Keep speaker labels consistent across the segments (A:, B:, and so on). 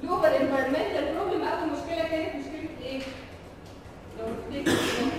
A: جلوبال انفيرمنتال بروبلم اول مشكله كانت مشكله ايه؟ لو تفتكر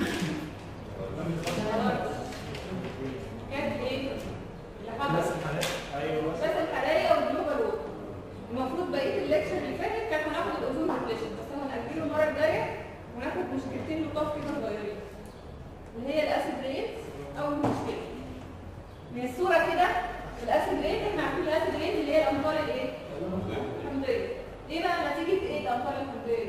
A: كانت ايه؟ اللي حصل
B: ايوه
A: بس الحراريه والجلوبال ووتر المفروض بقيه الليكشر اللي فاتت كانت هناخد الاوزون ديبليشن بس انا هنأجله المره الجايه وناخد مشكلتين لطاف كده صغيرين اللي هي الاسيد ريت اول مشكله من الصوره كده الاسيد ريت احنا عارفين الاسيد ريت اللي هي الامطار الايه؟ الحمضيه ايه بقى نتيجه ايه الامطار الحمضيه؟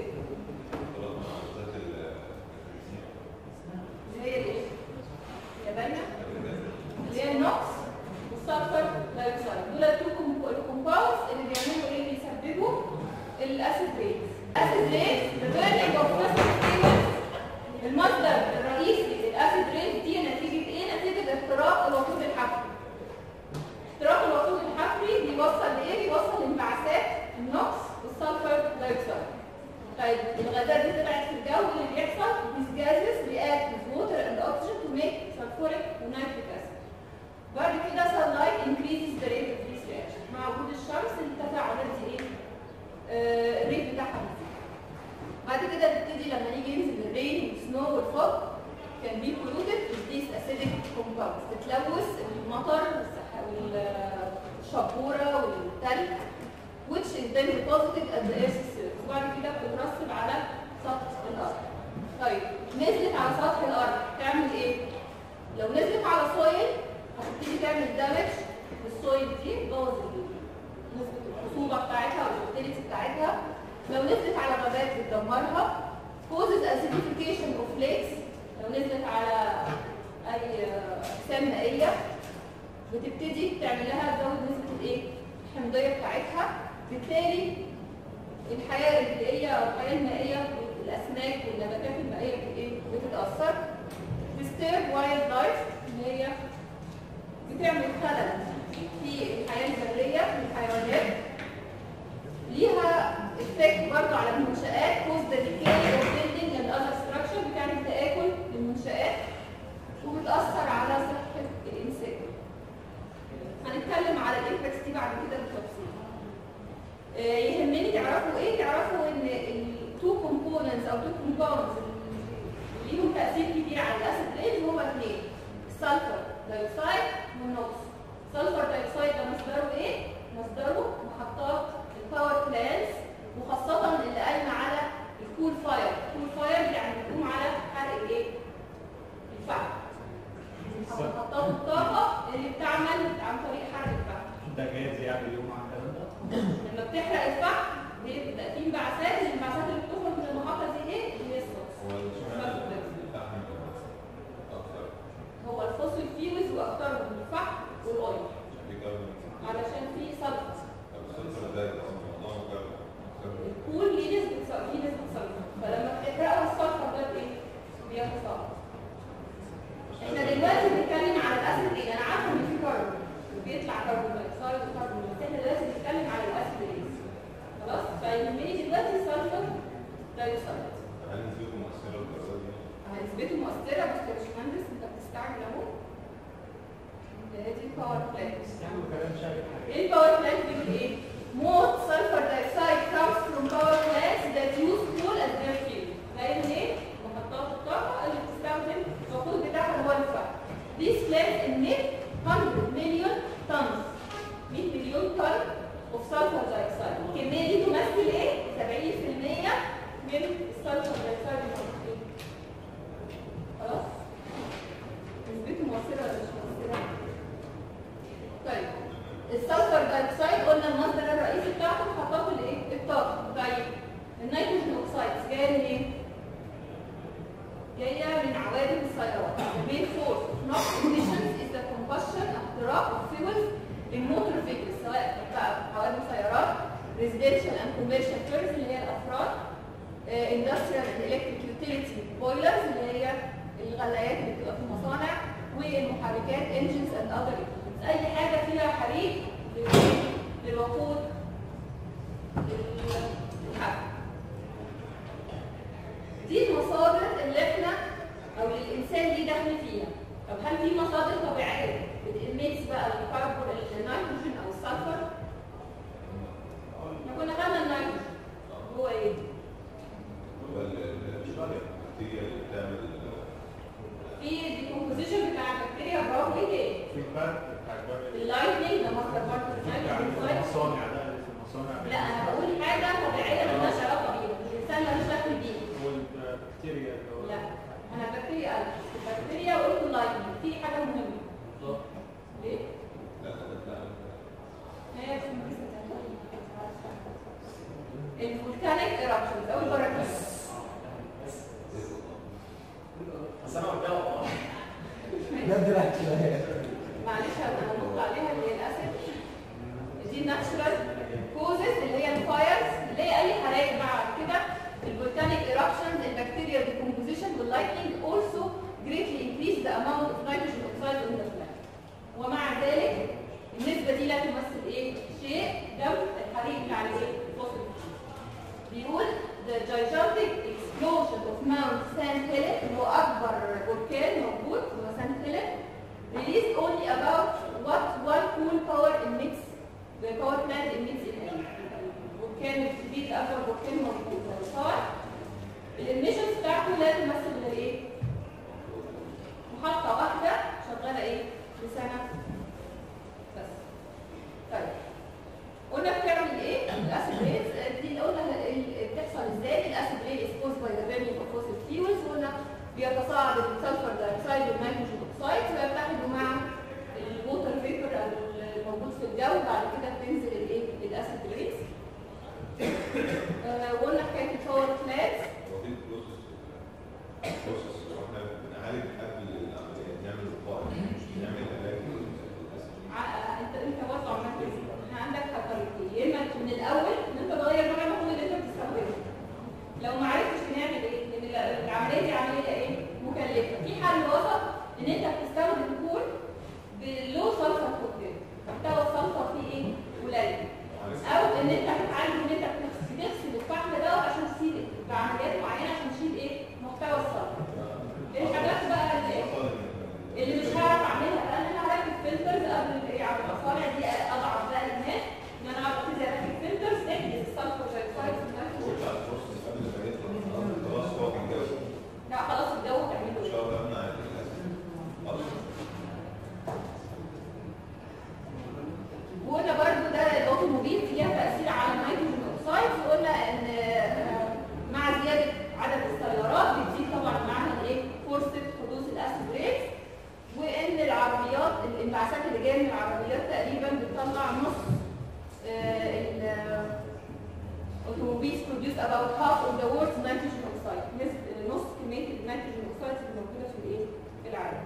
A: اللي هي الايه؟ هي باينه؟ اللي هي النوكس والسلفر دايوكسيد دول التو كومباوندز اللي بيعملوا ايه بيسببوا الاسيد ريت الاسيد ريت the burning of fossil fuels المصدر الرئيسي للاسيد ريت دي نتيجه ايه نتيجه اختراق الوقود الحفري اختراق الوقود الحفري بيوصل لايه بيوصل لانبعاثات النوكس والسلفر دايوكسيد طيب الغازات دي طلعت في الجو اللي بيحصل these gases react with water and oxygen to make sulfuric ونيتريك acid بعد كده sunlight increases the rate of this reaction مع وجود الشمس التفاعلات دي ايه؟ آه الريت بتاعها بيزيد بعد كده تبتدي لما يجي ينزل الرين والسنو والفوج كان بي polluted with these acidic compounds تتلوث المطر والسح- والشبوره والتلج which is then deposited at the earth's surface وبعد كده بتترسب على سطح الارض طيب نزلت على سطح الارض تعمل ايه؟ لو نزلت على سويل هتبتدي تعمل دامج للسويل دي تبوظ ال- نسبة الخصوبة بتاعتها والفيرتيليتي بتاعتها لو نزلت على غابات بتدمرها causes acidification of lakes لو نزلت على أي أجسام مائية بتبتدي تعمل لها تزود نسبة الإيه؟ الحمضية بتاعتها بالتالي الحياة البيئية أو الحياة المائية الأسماك والنباتات المائية بت- إيه؟ بتتأثر disturb wild life اللي هي بتعمل خلل في الحياة البرية في الحيوانات ليها افكت برضه على المنشآت cause the decay of building and other structure بتعمل تآكل للمنشآت وبتأثر على صحة الإنسان هنتكلم على الإمباكتس دي بعد كده بالتفصيل آه، يهمني تعرفوا ايه تعرفوا ان التو كومبوننتس او تو كومباوندز اللي ليهم تاثير كبير على الاسيد ريز هما اثنين السلفر دايوكسيد والنوكس السلفر دايوكسيد ده مصدره ايه مصدره محطات الباور بلانتس وخاصه اللي قايمه على الكول فاير الكول فاير يعني بتقوم على حرق الايه الفحم أو محطات الطاقه اللي بتعمل عن طريق حرق الفحم
B: ده جاهز يعني اليوم على الكلام ده
A: لما بتحرق الفحم بيبقى في انبعاثات الانبعاثات اللي بتخرج من المحطه دي ايه؟ اللي هي الصوص هو الفوسفور فيوز واكترهم الفحم والاويل علشان في سلفر الكول ليه نسبه سلفر ليه نسبه سلفر فلما بتحرقوا السلفر ده بايه؟ بيتصاعد احنا دلوقتي بنتكلم على الاسيد ايه؟ انا عارفه ان في كربون بيطلع كربون دايوكسيد وكربون بس احنا دلوقتي بنتكلم على الاسيد ايه؟ خلاص فيهمني دلوقتي السلفر دايوكسيد هنثبته مؤثرة بس يا باشمهندس انت بتستعجل اهو هي دي الباور بلانت
B: كلام شايف
A: ايه الباور بلانت بيقول ايه؟ Most sulfur dioxide comes from power plants that use coal as their fuel. لان ايه؟ محطات الطاقة اللي بتستخدم الوقود بتاعها هو الفحم. These plants emit 100 million tons 100 مليون طن of sulfur dioxide. الكمية دي تمثل ايه؟ 70% من السلفر dioxide الموجودين. خلاص؟ نسبته مؤثرة ولا مش مؤثرة؟ طيب السلفر دايوكسيد قلنا المصدر الرئيسي بتاعته محطات الايه؟ الطاقة. طيب النيتروجين اوكسيد جاية منين؟ جاية من عوادم السيارات. The main source of NOx emissions is the combustion احتراق of fuels in motor vehicles سواء بقى عوادم سيارات residential and commercial fuels اللي هي الافراد آه، industrial and electric utility boilers اللي هي الغلايات اللي بتبقى في المصانع والمحركات engines and other equipments اي حاجه فيها حريق لل- للوقود الحرق دي المصادر اللي احنا او اللي الانسان ليه دخل فيها طب هل في مصادر طبيعيه بتميكس بقى الكربون النيتروجين او السلفر احنا كنا خدنا النيتروجين
B: مصانع
A: لا انا بقول حاجه طبيعيه مالهاش علاقه بيها الانسان ملوش دخل بيها
B: والبكتيريا اللي هو
A: لا انا بكتيريا قلب البكتيريا قلت لايكنج في حاجه مهمه ليه؟ هي في الفولكانيك ايرابشنز اول مره كده
C: بس انا قلتها
D: بجد لا شوية
A: معلش هنطلع عليها اللي هي الاسيد دي الناتشورال كوزز اللي هي الفايرز اللي هي اي حرائق بعد كده الفولكانيك ايرابشنز البكتيريا ديكومبوزيشن واللايتنينج also greatly increase the amount of nitrogen oxide in the plant ومع ذلك النسبه دي لا تمثل ايه شيء جنب الحريق بتاع الايه الفوسيل بيقول the gigantic explosion of Mount St. Helens اللي هو أكبر بركان موجود هو St. Helens released only about what one cool power emits the power plant emits in a year. البركان الكبير أكبر بركان موجود لو صار الإميشنز بتاعته لا تمثل غير إيه؟ محطة واحدة شغالة إيه؟ لسنة بس. طيب قلنا بتعمل ايه؟ الاسيد ريز دي قلنا ال- بتحصل ازاي؟ الاسيد ريز اكسبوز باي ذا burning of fossil fuels قلنا بيتصاعد السلفر دايوكسيد والنيتروجين اوكسيد ويتحدوا مع الووتر فيبر الموجود في الجو بعد كده بتنزل الايه؟ الاسيد ريز آه، وقلنا حكايه الباور بلانتس
E: هو في بروسس بروسس واحنا بنعالج قبل العمليه نعمل وقائع مش بنعمل علاج للاسف
A: ع- انت انت برضه عملت ايه؟ احنا عندك طريقتين يا اما من الاول ان انت تغير نوع المفروض اللي انت بتستخدمه لو ما عرفتش بنعمل ايه؟ لان ال- العمليه دي عمليه ايه؟ مكلفه في حل وسط ان انت بتستخدم كول باللو سلفر كونتنت محتوى السلفر فيه ايه؟ قليل او ان انت بتتعلم ان انت بتغس- بتغسل الفحم ده عشان تشيل بعمليات معينه عشان تشيل ايه؟ محتوى السلفر الحاجات بقى اللي ايه؟ اللي مش هعرف اعملها لان انا هركب فلترز قبل الايه على المصانع دي اضعف بقى الناس ان انا اقعد ابتدي اركب فلترز تحجز السلفر دايوكسيد
E: قلت على البروسس قبل ما يدخل خلاص هو في الجو
A: لا خلاص الجو تعمله
E: ان
A: ايه
E: شاء الله امنع الاسف خلاص
A: وقلنا برضو ده الاوتوموبيل ليها تاثير على النيتروجين اوكسايد وقلنا ان آه، مع زياده عدد السيارات بتزيد طبعا معاها الايه فرصه حدوث الاسيد ريز وان العربيات الانبعاثات اللي جايه من العربيات تقريبا بتطلع نص automobiles produce about half of the world's nitrogen oxide نسبة نص كمية النيتروجين اوكسايد اللي موجودة في الايه؟ في العالم.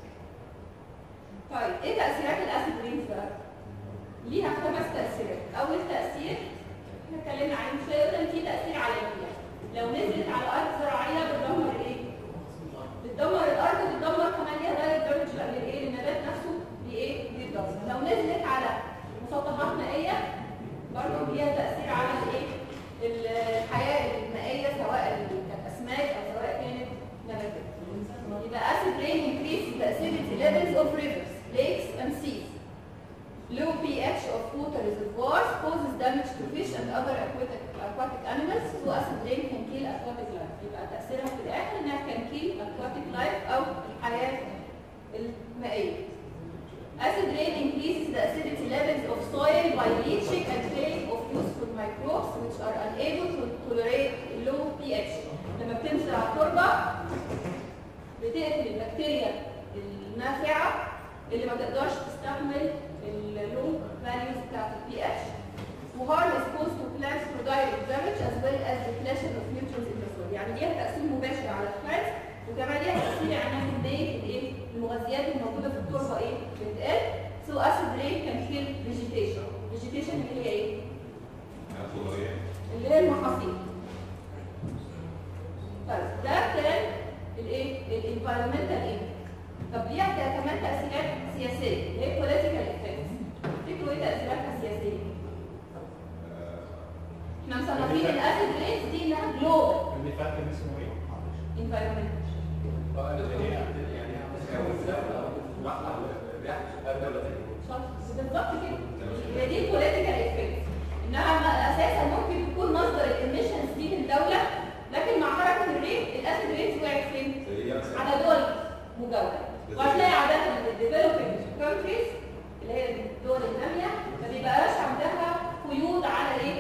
A: طيب ايه تأثيرات الاسيد رينز بقى؟ ليها خمس تأثيرات، أول تأثير احنا اتكلمنا عنه شوية قلنا إن في تأثير على البيئة. لو نزلت على أرض زراعية بتدمر ايه؟ بتدمر الأرض بتدمر كمان ليها دايركت دامج للايه؟ للنبات نفسه بايه؟ بيتدمر. لو نزلت على مسطحات مائية برضه ليها تأثير على الايه؟ الحياة المائية سواء كانت أسماك أو سواء كانت نباتات. يبقى acid rain increases the acidity levels of rivers, lakes and seas. Low pH of water reservoirs causes damage to fish and other aquatic, aquatic animals, so acid rain can kill aquatic life. يبقى تأثيرها في الآخر إنها can kill aquatic life أو الحياة المائية. Acid rain increases the acidity levels of soil by leaching and killing of useful microbes which are unable to tolerate low pH. لما بتنزل على التربة بتقتل البكتيريا النافعة اللي ما تقدرش تستحمل اللو فاليوز بتاعت البي اتش وهارم is caused to plants through direct damage as well as depletion of nutrients in the soil يعني ليها تأثير مباشر على البلانتس وكمان ليها تأثير على انها كمية الايه المغذيات الموجودة في التربة ايه بتقل so acid rain can kill vegetation vegetation اللي هي ايه؟
E: الخضريه
A: اللي هي المحاصيل طيب ده كان الايه الانفايرمنتال ايه طب ليها كمان تاثيرات سياسيه اللي هي political effects تفتكروا ايه تاثيراتها السياسيه احنا مصنفين الاسيد رينز دي انها جلوبال
B: اللي فات كان اسمه ايه؟
A: انفايرمنت بالظبط كده هي دي البوليتيكال افكت انها م- اساسا ممكن تكون مصدر الاميشنز دي من دوله لكن مع حركه الريت الاسيد ريت وقعت فين؟ على دول مجاوره وهتلاقي عاده الديفلوبينج كونتريز اللي هي الدول الناميه ما بيبقاش عندها قيود على ايه؟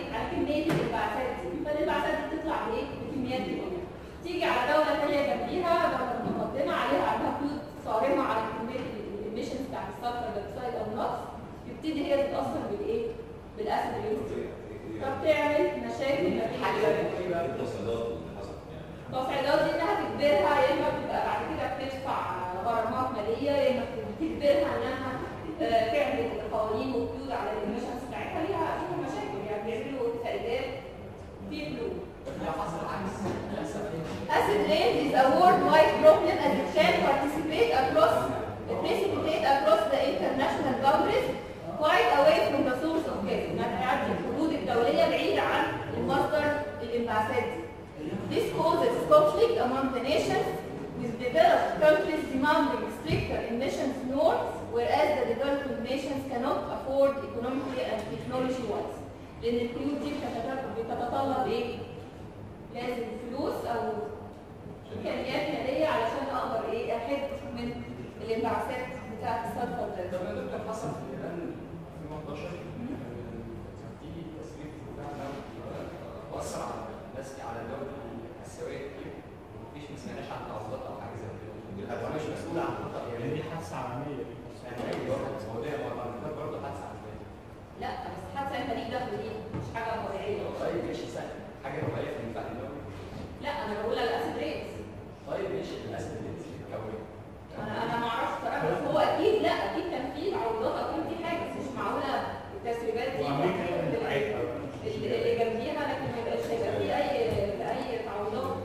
A: بتتاثر بالايه؟ بالاسيد رينز فبتعمل مشاكل ما بين الجبال.
E: التصعيدات اللي حصلت يعني
A: التصعيدات دي انها تجبرها يا اما بتبقى بعد كده بتدفع غرامات ماليه يا اما بتجبرها انها آه، تعمل قوانين وقيود على الانيميشنز بتاعتها ليها فيها مشاكل يعني بيعملوا تأييدات في فلوس.
C: لو حصل العكس للاسف
A: Acid rain is a worldwide problem as it can participate across, precipitate across the international boundaries quite away from the source of gas. يعني تعدي الحدود الدولية بعيدة عن المصدر الانبعاثات دي. This causes conflict among the nations with developed countries demanding stricter emissions norms whereas the developing nations cannot afford economically and technology wise. لأن القيود دي بتتطلب بتتطلب إيه؟ لازم فلوس أو امكانيات ماليه علشان اقدر ايه احد من الانبعاثات بتاعه السلفر
C: طب
A: ده
C: يا دكتور حصل في ايران في 2011 كان في تصريف فعلا واثر على الناس على الدوله الاسيويه كتير ومفيش ما سمعناش عن تعويضات او حاجه زي كده وانا مش مسؤول عن الخطا
B: يعني
C: يعني
B: دي حادثه عالميه دي
C: يعني هي برضه هو ده هو برضه حادثه عالميه
A: لا بس حتى انت ليك دخل دي مش حاجه طبيعيه
C: طيب ماشي سهل حاجه طبيعيه في الدفاع الدولي
A: لا انا بقول لك اسيد ريس
C: طيب ماشي للاسف اللي بتتكون
A: انا انا ما اعرفش صراحه بس هو اكيد لا اكيد كان في تعويضات اكيد في حاجه بس مش معقوله التسريبات دي
B: وامريكا هي اللي بتاعتها
A: اللي اللي جنبيها لكن ما يبقاش هيبقى في اي اي تعويضات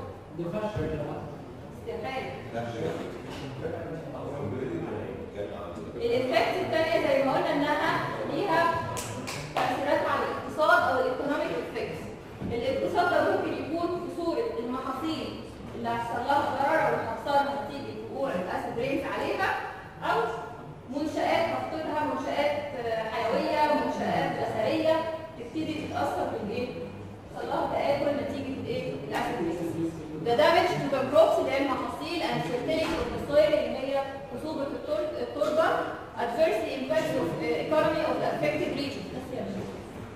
A: استحاله الإفكت الثانية زي ما قلنا إنها ليها تأثيرات على الاقتصاد أو الإيكونوميك إفكتس. الاقتصاد ده ممكن يكون في صورة المحاصيل اللي هيحصل لها ضرر أو هتخسر نتيجة وقوع الأسيد رينز عليها أو منشآت هفقدها منشآت آه، حيوية ومنشآت أثرية تبتدي تتأثر بالإيه؟ يحصل لها تآكل نتيجة إيه؟ الأسيد رينز. The damage to the crops اللي هي المحاصيل and fertility of the soil اللي هي خصوبة التر- التربة adversely impacts of the economy of the affected region. بس يا باشا.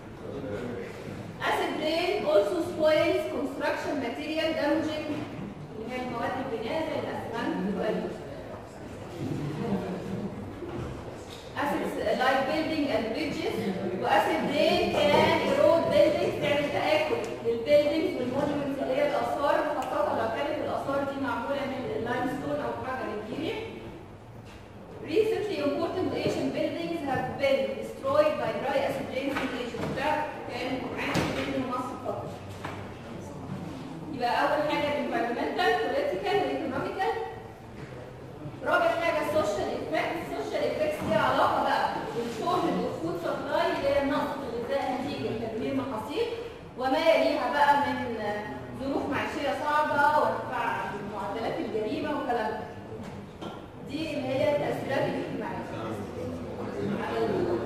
A: Acid rain also spoils construction material damaging اللي هي المواد البناء زي الأسمنت وال acids like building and bridges وacid rain can erode buildings تعمل تآكل للبيلدينجز والمونيومنتس اللي هي الآثار خاصة لو كانت الآثار دي معمولة من اللايمستون أو حاجة كبيرة. Recently important Asian buildings have been destroyed by dry acid rains in Asia. ده كان عندي بيلدينج مصر فقط. يبقى أول حاجة environmental, political, economical. رابع حاجة social effects. social effects ليها علاقة بقى بالشورج والفود سبلاي اللي هي النقص في الغذاء نتيجة تدمير محاصيل وما يليها بقى من ظروف معيشية صعبة وارتفاع معدلات الجريمة وكلام ده. دي اللي هي التأثيرات الاجتماعية. على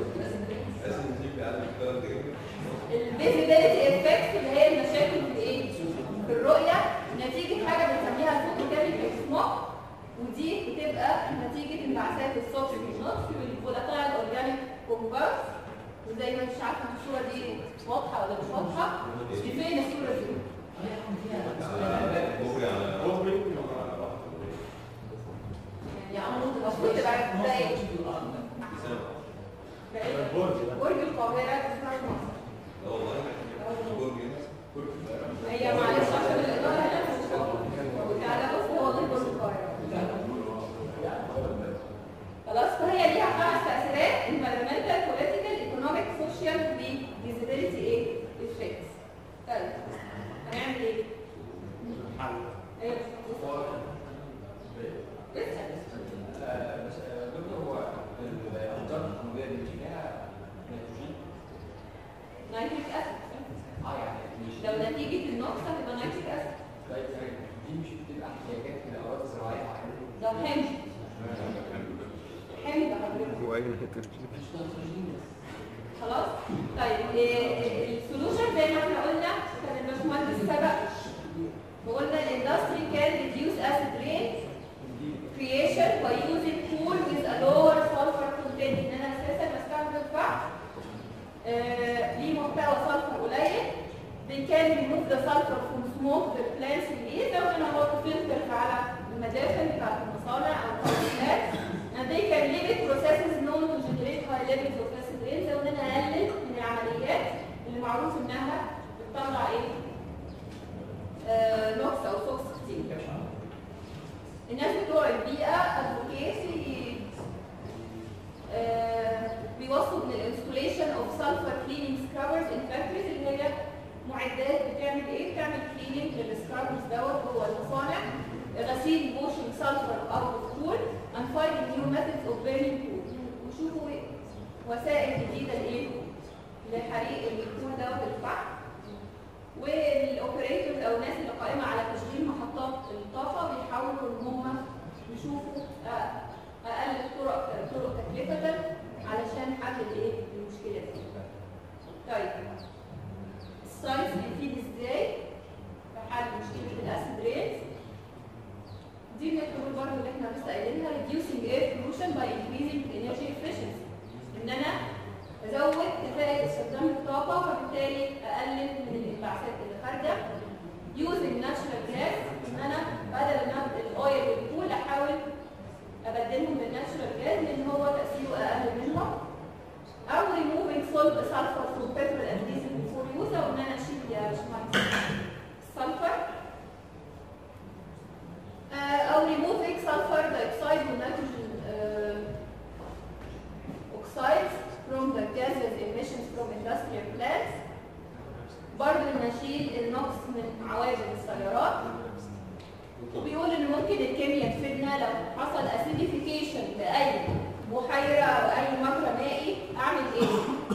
A: الفيزيبيليتي افكتس اللي هي المشاكل في ايه؟ في الرؤية نتيجة حاجة بنسميها فوتوكيميكال سموك ودي بتبقى نتيجة انبعاثات الصوت في النص والفولاتايل اورجانيك كومباوند وزي ما انت عارفة الصورة دي واضحة ولا مش واضحة؟ دي فين الصورة دي؟ يعني عمود المفروض تبقى ده ايه؟ ده ايه؟
B: البرج ده.
A: برج القاهرة اسمها مصر هي معلش عشان الإدارة هنا مش واضحة. تعالى بص هو ده برج القاهرة خلاص فهي ليها خمس تأثيرات environmental, political, economic, social و visibility ايه؟ effects. طيب هنعمل ايه؟
B: حل
A: ايه؟ اسأل.
C: بس دكتور هو الامطار الحمويه اللي فيها نيتروجين
A: نيتريك اسيد
C: اه يعني مش
A: لو نتيجة النقص هتبقى نيتريك اسيد
C: طيب طيب دي مش بتبقى احتياجات من الاراضي الزراعيه معينه
A: ده حمض حمض حضرتك
F: هو أي نيتروجين
C: مش نيتروجين بس
A: خلاص طيب السولوشن زي ما احنا قلنا كان الباشمهندس سبق وقلنا الاندستري كان reduce acid rain creation by using coal with a lower sulfur content ان انا اساسا بستخدم فحم آه، ليه محتوى سلفر قليل they can remove the sulfur from smoke the plants release او انا احط filters على المدافن بتاعت المصانع او الفاسيلات and they can limit processes known to generate high levels of acid rain زي ان انا اقلل من العمليات اللي معروف انها بتطلع ايه؟ آه نوكس او سوكس كتير الناس بتوع البيئه ادفوكيسي بيوصوا من الانستوليشن اوف سلفر كليننج سكرابرز ان فاكتوريز اللي هي معدات بتعمل ايه؟ بتعمل كليننج للسكرابرز دوت جوه المصانع غسيل بوشنج سلفر اوت اوف كول and finding new methods of burning coal وشوفوا إيه؟ وسائل جديده لايه؟ لحريق الكول دوت الفحم والاوبريتورز او الناس اللي قائمه على تشغيل محطات الطاقه بيحاولوا ان هم يشوفوا آه، اقل طرق طرق تكلفه علشان حل الايه؟ المشكله دي. طيب الساينس بيفيد ازاي في حل مشكله الاسيد رينز دي من الحلول برضه اللي احنا لسه قايلينها reducing air pollution by increasing energy efficiency ان انا ازود كفاءه استخدام الطاقه فبالتالي اقلل من الانبعاثات اللي خارجه using natural gas ان انا بدل ما الاويل والكول احاول ابدلهم بالناتشورال جاز لان هو تاثيره اقل منهم او removing sulfur sulfur from petrol and diesel before use او ان انا اشيل يا باشمهندس السلفر آه، او removing sulfur dioxide ونيتروجين oxides from the gases emissions from industrial plants برضه نشيل النقص من عوادم السيارات وبيقول ان ممكن الكيمياء تفيدنا لو حصل اسيديفيكيشن لاي بحيره او اي مجرى مائي اعمل ايه؟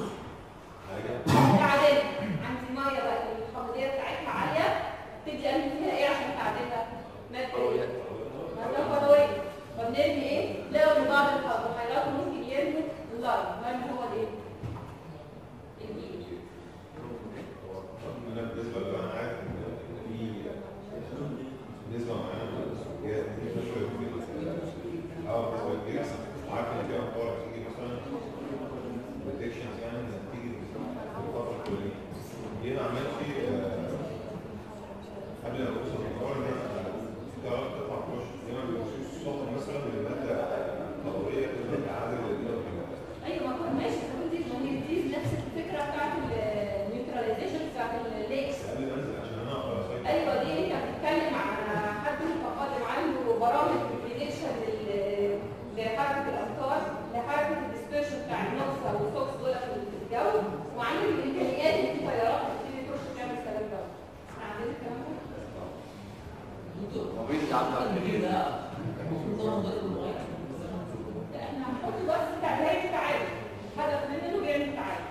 A: تعادل عندي ميه بقى الحمضيه بتاعتها عاليه تدي قلبي فيها ايه عشان تعادلها؟ ماده ايه؟ ماده قلويه فبنرمي ايه؟ لقوا ان بعض البحيرات ممكن يرموا اللارج ما هو الايه؟ الإيه.
E: انا بالنسبه لو انا عارف ان في نسبه معينه من السكريات دي شويه كتير اه بالنسبه للجيكس عارف ان في اخبار بتيجي مثلا بريدكشنز يعني نتيجه الفتره الكليه ليه ما عملش آه، قبل ما اوصل للقرار ده في قرارات تطلع كوش ليه ما بيوصلش السخن مثلا لماده ضروريه تقدر تعادل
A: ايوه ما كنت ماشي كنت دي ما هي دي نفس الفكره بتاعت النيوتراليزيشن بتاعت الليكس
E: قبل ما انزل عشان انا اقدر اسيطر
A: ايوه دي انت بتتكلم عن حد متقدم عنده برامج بريدكشن لحركه الامطار لحركه الديسبيرشن بتاع النقص او الفوكس دول في الجو وعنده الامكانيات ان في طيارات بتبتدي تخش تعمل الكلام ده احنا عندنا الكلام ده
F: هو بيجي عدى على الكبير
A: لا، احنا هنحط بس تعديل تعادل هدف منه بيعمل تعادل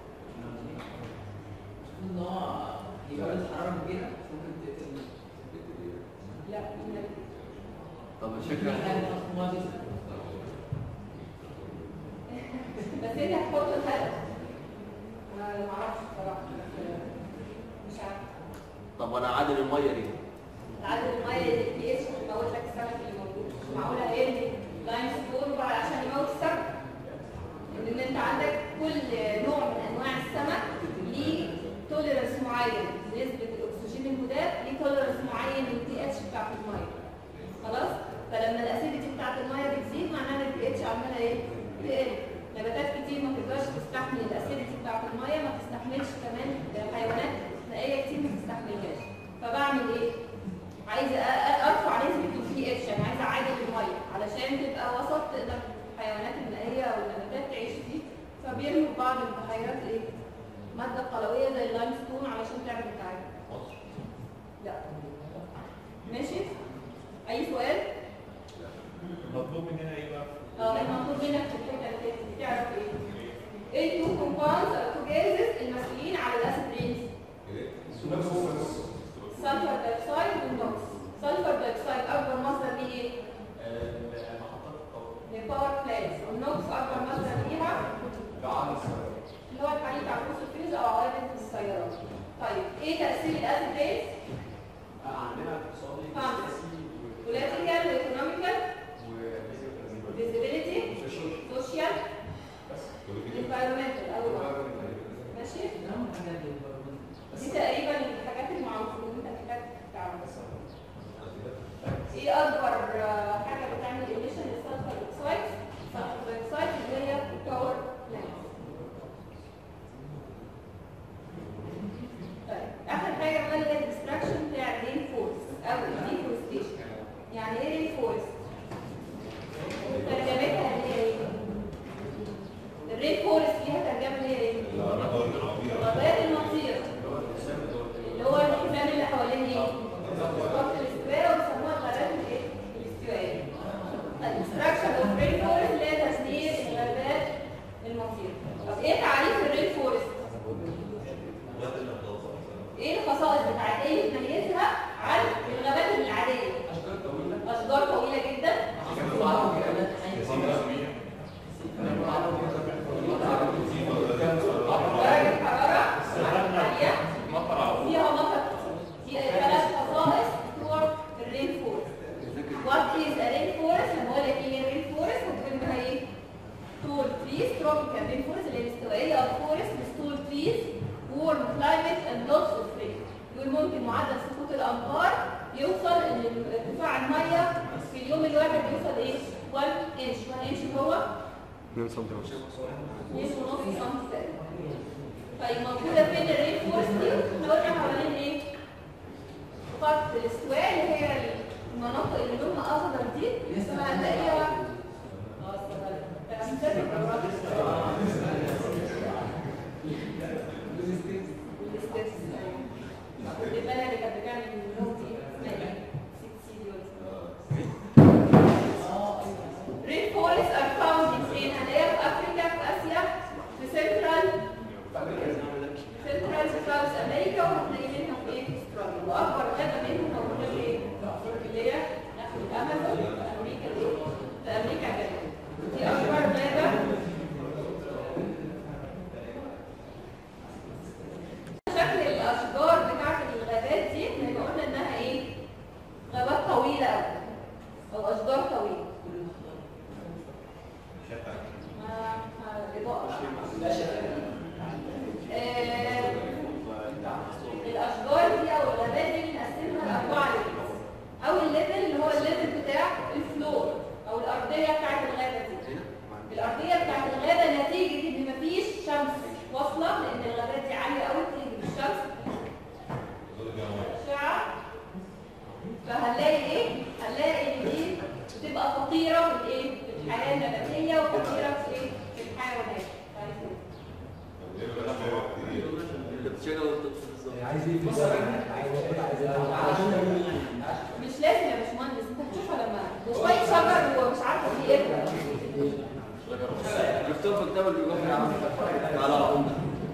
A: لا لا.
F: طب الفكره
A: بس انت هتحط الهدف ما ما اعرفش بصراحه بس مش عارفه
F: طب وانا عادل الميه دي
A: العدد الميه اللي البي اتش بتموت لك السمك اللي موجود مش معقوله هيرمي لاين ستون بقى عشان يموت السمك لان انت عندك كل نوع من انواع السمك ليه توليرنس معين نسبه الاكسجين المضاف ليه توليرنس معين للبي اتش بتاعت الميه خلاص فلما الاسيديتي بتاعت الميه بتزيد معناها ان البي اتش عماله ايه تقل نباتات كتير ما تقدرش تستحمل الاسيديتي بتاعت الميه ما تستحملش كمان حيوانات مائيه كتير ما تستحملهاش فبعمل ايه عايزه أ- أ- ارفع نسبه البي اتش يعني عايزه اعادل الميه علشان تبقى وسط تقدر الحيوانات المائيه او النباتات تعيش فيه فبيرموا في بعض البحيرات ايه ماده قلويه زي اللايم ستون علشان تعمل التعادل لا ماشي اي سؤال
B: مطلوب مننا ايه بقى؟
A: اه احنا مطلوب منك في الحته اللي فاتت دي تعرف ايه ايه التو كومباوندز او تو جازز المسؤولين على الاسيد رينز سلفر دايوكسيد والنوكس سلفر دايوكسيد اكبر مصدر ليه ايه
C: محطات الطاقه
A: للباور بلانتس والنوكس اكبر مصدر ليها
C: بعض السيارات
A: اللي هو الحريق بتاع فلوس الفيوز او عوادم السيارات طيب ايه تاثير الاسيد رينز
C: عندنا اقتصادي
A: خمسة.
C: سياسي
A: بوليتيكال وايكونوميكال
C: و
A: فيزيبيليتي سوشيال
C: بس
A: انفايرمنتال اول ماشي دي تقريبا الحاجات المعروفه اللي انت محتاج تعرفها ايه اكبر آه، حاجه بتعمل ايميشن للسلفر اوكسايد السلفر اوكسايد اللي هي باور بلانت يعني ايه رين فورست ترجمتها اللي هي ايه الرين فورست ليها ترجمه اللي هي ايه
E: الأرض الربيع
A: غابات المطير اللي هو الحزام اللي حوالين ايه خط الاستواء وبيسموها الغابات الايه الاستوائيه الاستراكشر اوف رين فورست اللي هي تصنيع الغابات المطير طب ايه تعريف الرين فورست ايه الخصائص بتاعتها ايه اللي بتميزها عن الغابات العاديه
C: اشجار طويله
A: اشجار طويله جدا درجه حراره عاليه فيها مطر دي ثلاث خصائص بتوع الرين فورست وات از ا رين فورست لما اقول لك ايه الرين فورست هتقول انها ايه tall trees tropical rain forest اللي هي الاستوائيه of forest with tall trees warm climate and lots of rain يقول ممكن معدل سقوط الامطار يوصل ان ارتفاع الميه في اليوم الواحد يوصل ايه 1 انش 1 انش هو
F: 2 سم ونص
A: 2 ونص سم طيب موجوده فين الرين فورست دي؟ احنا قلنا حوالين ايه؟ خط الاستواء اللي هي المناطق اللي لونها اخضر دي فهنلاقيها اه استغربت. فهنسافر بالراحة. والستيبس. البلد اللي كانت بتعمل النوم دي اسمها ايه؟ ست سيدي ولا اسمها Rain forests are found in فين؟ هنلاقيها في افريقيا في اسيا في سنترال سنترال ساوث امريكا وهتلاقي منها في ايه؟ في استراليا واكبر غابه منهم موجوده في ايه؟ اللي هي ناحيه الامازون في امريكا دي في امريكا الجنوبيه دي اكبر غابه شكل الاشجار بتاعت الغابات دي احنا قلنا انها ايه؟ غابات طويله قوي او اشجار طويله ما ما الاضاءه آه، الاشجار دي او الغابات دي بنقسمها لاربعه ليفلز اول ليفل اللي هو الليفل بتاع الفلور او الارضيه بتاعت الغابه دي الارضيه بتاعت الغابه نتيجه ان مفيش شمس واصله لان الغابات دي عاليه قوي بتيجي بالشمس اشعه فهنلاقي ايه هنلاقي ان دي بتبقى خطيره في الايه في الحياه النباتيه وخطيره في ايه في الحيوانات بعد كده.
F: اللي بتشغل وتطفي بالظبط
D: عايز ايه في الزرع؟ عايز عايز عايز
A: مش لازم يا باشمهندس انت هتشوفها لما ده شويه شجر ومش عارفه في ايه
F: شفتهم في كتاب الجغرافيا يا عم تعالى اقول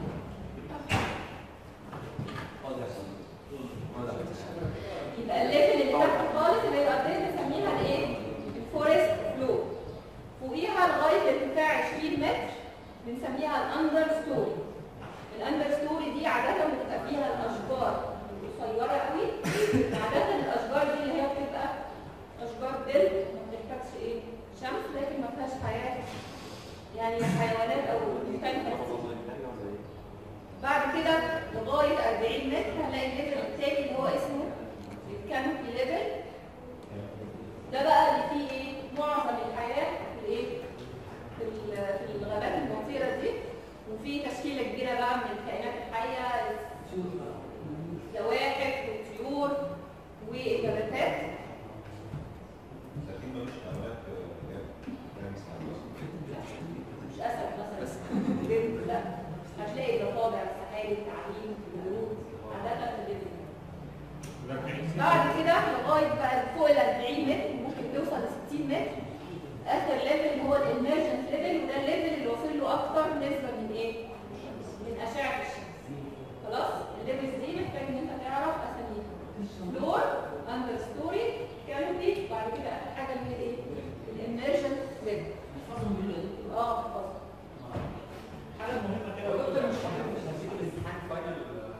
A: يبقى الليفل اللي تحت خالص اللي هي الارضيه بنسميها الايه الفورست فلور فوقيها لغايه ارتفاع 20 متر بنسميها الاندر ستوري الاندر ستوري دي عاده بتبقى فيها الاشجار قصيره قوي عاده الاشجار دي اللي هي بتبقى اشجار ظل ما بتحتاجش ايه شمس لكن ما فيهاش حياه يعني حيوانات او مختلفه بعد كده لغايه 40 متر هنلاقي الليفل التاني اللي هو اسمه الكانوبي ليفل ده بقى اللي فيه ايه معظم الحياه في الايه في ال- في الغابات المطيره دي وفي تشكيله كبيره بقى من الكائنات الحيه زواحف وطيور ونباتات مش اسد مثلا لا هتلاقي ضفادع سحالي تعابين قرود عاده في الليفل ده. بعد كده لغايه بقى فوق ال 40 متر ممكن توصل ل 60 متر اخر ليفل اللي هو الامرجنت ليفل وده الليفل اللي واصل له اكتر نسبه من ايه؟ من اشعه الشمس خلاص الليفلز دي محتاج ان انت تعرف اساميها فلور اندر ستوري كانوبي بعد كده اخر حاجه اللي هي ايه؟ الامرجنت ليفل اه خلاص حاجه مهمه كده
C: دكتور مش مش هنسيب الامتحان فاينل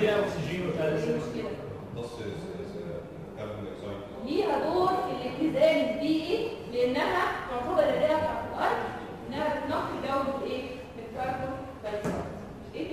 B: فيها اكسجين وبتاع
A: إيه
B: لسه
A: المشكلة؟
E: نص كاربون دايوكسيد
A: ليها دور في الاتزان البيئي لانها تعتبر الرئه بتاعت الارض انها بتنقي جو الايه؟ الكربون دايوكسيد. ايه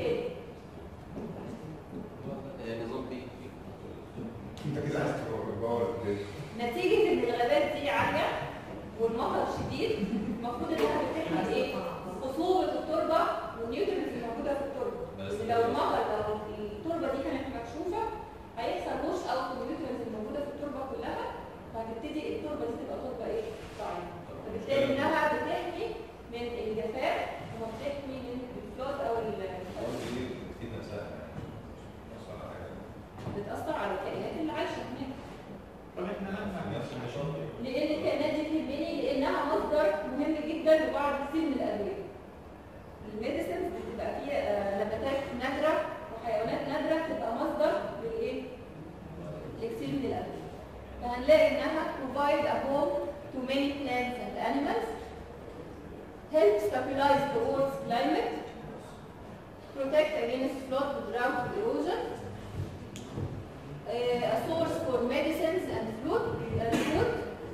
A: تاني؟
F: نظام بي
E: انت كده عايز تبقى باور جريد
A: نتيجه ان الغابات دي عاليه والمطر شديد المفروض انها بتحمي ايه؟ خصوبه التربه والنيوترينز اللي موجوده في التربه. لأن لو المطر لو التربه دي كانت مكشوفه هيحصل وش اوت النيوترينز الموجوده في التربه كلها فهتبتدي التربه دي تبقى تربه ايه؟ ضعيفه. فبالتالي انها بتحمي من الجفاف وبتحمي من الفلوت او ال-
E: باور جريد بتفيد نفسها يعني مش على حاجه
A: بتاثر على الكائنات اللي عايشه هناك.
B: طب احنا هنفهم
E: نفس النشاط
A: لان الكائنات دي تهمني لانها مصدر مهم جدا لبعض كتير من الادويه. الميديسنز بتبقى فيها آه، نباتات نادره وحيوانات نادره بتبقى مصدر للايه؟ لكثير من الادويه. فهنلاقي انها provide a home to many plants and animals, help stabilize the Earth's climate, protect against flood, drought, erosion, uh, a source for medicines and food, and food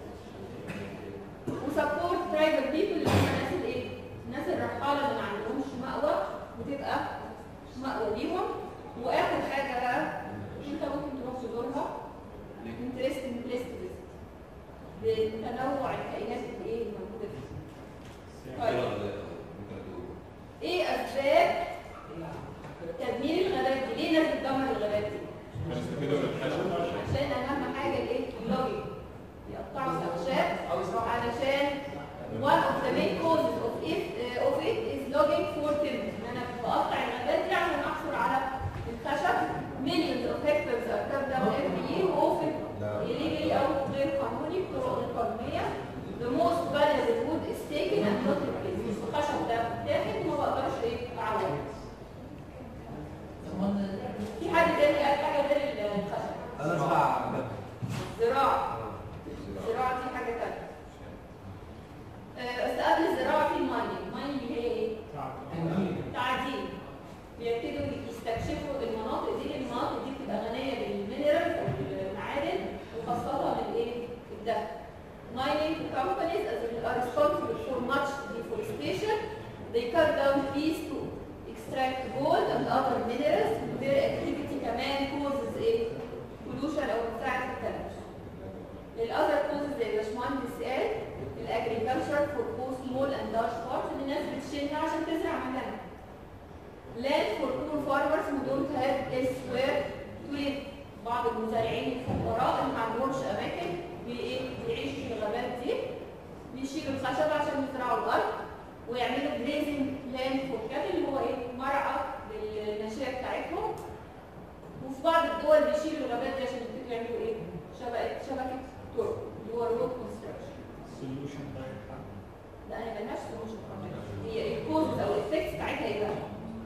A: وسبورت ترايبل بيبل اللي هم الناس الايه؟ الناس الرحاله اللي ما عندهمش مأوى وتبقى مأوى ليهم واخر حاجه بقى انت ممكن تروح تزورها انترستنج بليس بتنوع الكائنات الايه الموجوده فيها. طيب
E: ممكن تقول
A: ايه اسباب تدمير الغابات دي؟ ليه الناس بتدمر الغابات دي؟
E: هنستفيدوا من الحاجه
A: عشان اهم حاجه الايه؟ اللوجينج يقطعوا الاخشاب علشان one of the main causes of it uh, of it is logging for timber ان انا بقطع الغابات دي عشان احصل على الخشب millions of hectares are cut down every year often illegally او غير قانوني بطرق غير قانونيه the most valuable wood is taken and not replaced الخشب ده بتاخد وما بقدرش ايه اعوضه في حد تاني قال حاجه غير الخشب
D: انا اسمع
A: زراعه الزراعه دي حاجه تانية آه، بس قبل الزراعه في المايننج المايننج هي ايه؟ تعدين بيبتدوا يستكشفوا المناطق دي لان المناطق دي بتبقى غنيه بالمينرالز او بالمعادن وخاصه بالايه؟ الذهب. Mining companies as are responsible for much deforestation. They cut down trees to extract gold and other minerals. Their activity كمان causes ايه؟ pollution او بتساعد في التلوث. الاذر كوزز زي باشمهندس قال الاجريكلتشر فور بوث سمول اند لارج بارت ان الناس بتشيلها عشان تزرع مكانها. land for poor farmers who don't have elsewhere to live. بعض المزارعين الفقراء اللي ما عندهمش اماكن بايه بيعيشوا في الغابات دي بيشيلوا الخشب عشان يزرعوا الارض ويعملوا grazing land for cattle اللي هو ايه مرعى للماشيه بتاعتهم وفي بعض الدول بيشيلوا الغابات دي عشان يبتدوا يعملوا ايه شبكه شبكه طرق اللي هو road construction
B: سوليوشن
A: لا انا ملهاش solution هي الكوز او الافكت بتاعتها ايه بقى؟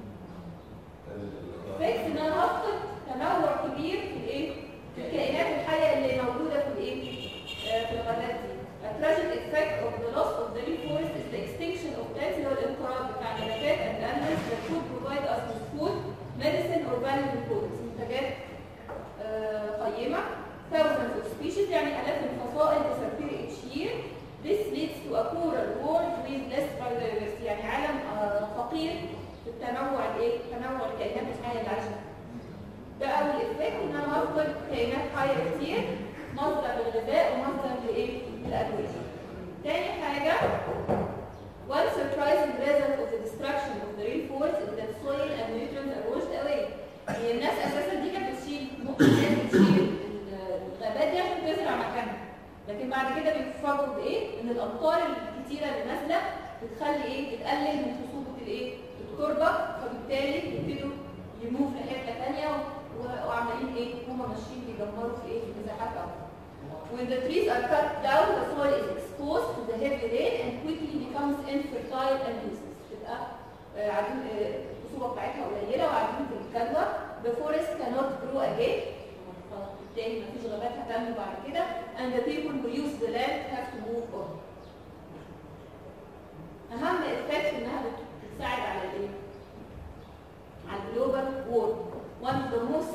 A: فيكس ان انا افقد تنوع كبير في الايه؟ في الكائنات الحيه اللي موجوده في الايه؟ آه، في الغابات دي. A tragic effect of the loss of the rainforest is the extinction of plants اللي هو الانقراض بتاع النباتات and animals that could provide us with food, medicine or valuable products منتجات آه، قيمه thousands of species يعني الاف الفصائل disappear each year This leads to a poorer world with less biodiversity يعني عالم آه، فقير في التنوع الايه؟ تنوع الكائنات الحيه اللي عايشه ده اول افكت ان انا هفقد كائنات حيه كتير مصدر للغذاء ومصدر لايه؟ للادويه. تاني حاجه One surprising result of the destruction of the rainforest is that soil and nutrients are washed away. هي الناس اساسا دي كانت بتشيل ممكن الناس بتشيل الغابات دي عشان تزرع مكانها. لكن بعد كده بيتفاجئوا بايه؟ ان الامطار الكتيره اللي نازله بتخلي ايه؟ بتقلل من خصوبه الايه؟ التربه فبالتالي يبتدوا يموف لحته ثانيه وعمالين ايه؟ هم ماشيين بيدمروا في ايه؟ في مساحات اكبر. When the trees are cut down, the soil is exposed to the heavy rain and quickly becomes infertile and useless. تبقى آه، عديم آه، الخصوبه بتاعتها قليله وعديمه الجدوى. The forest cannot grow again. خلاص، بالتالي مفيش غابات هتنمو بعد كده and the people who use the land have to move on. اهم افكت انها بت- بتساعد على الايه؟ على الجلوبال وورد. One of the most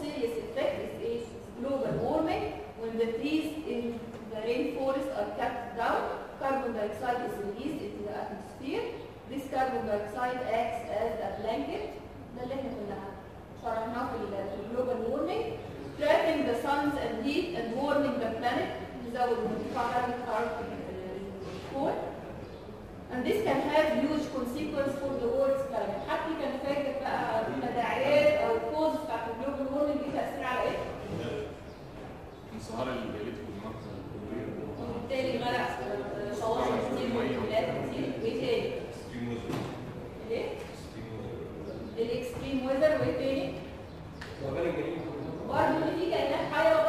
A: dioxide acts as a blanket ده اللي احنا كنا شرحناه في ال- في الجلوبال وورمنج trapping the sun's and heat and warming the planet يزود ارتفاع درجة حرارة ال- الكون and this can have huge consequence for the world's climate حتى كان فاكر بقى التداعيات او الكوز بتاعت الجلوبال وورمنج دي تأثير على ايه؟
G: انصهار الجليد والمنطقة
A: وبالتالي غرق شواطئ كتير وبلاد كتير وايه تاني؟
E: extreme weather.
A: ايه؟
E: extreme weather.
A: الاكستريم ويذر وايه تاني؟
D: وبين الجريمه
A: برضه ان في كائنات حيه